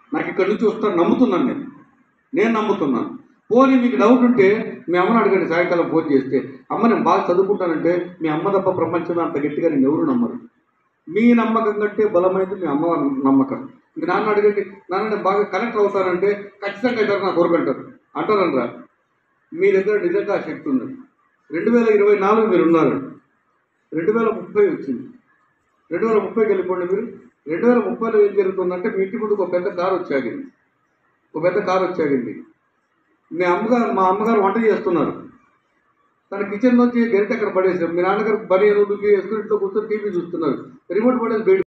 నాకు ఇక్కడ నుంచి వస్తారు నమ్ముతున్నాను నేను నేను నమ్ముతున్నాను పోనీ మీకు డౌట్ ఉంటే మీ అమ్మని అడగండి సాయంకాలం ఫోన్ చేస్తే అమ్మ నేను బాగా చదువుకుంటానంటే మీ అమ్మ తప్ప ప్రపంచంలో అంత గట్టిగా నేను ఎవరు నమ్మరు మీ నమ్మకం కంటే బలమైనది మీ అమ్మ నమ్మకం ఇంక నాన్న అడగండి నాన్న నేను బాగా కనెక్ట్ అవుతానంటే ఖచ్చితంగా ఇద్దరు నా కొరకు అంటారు అంటారనరా మీ దగ్గర నిజంగా ఆ శక్తి ఉంది రెండు వేల ఇరవై నాలుగు మీరు ఉన్నారు రెండు వేల ముప్పై వచ్చింది రెండు వేల ముప్పైకి వెళ్ళిపోండి మీరు రెండు వేల ముప్పైలో ఏం జరుగుతుందంటే మీ ఇంటి ముందుకు ఒక పెద్ద కారు వచ్చాగింది ఒక పెద్ద కారు వచ్చాగింది మీ అమ్మగారు మా అమ్మగారు వంట చేస్తున్నారు తన కిచెన్ నుంచి గరిట అక్కడ పడేసారు మీ నాన్నగారు బని ఎనుగుకి వేసుకుని ఇంట్లో కూర్చొని టీవీ చూస్తున్నారు రిమోట్ పడేసి బయట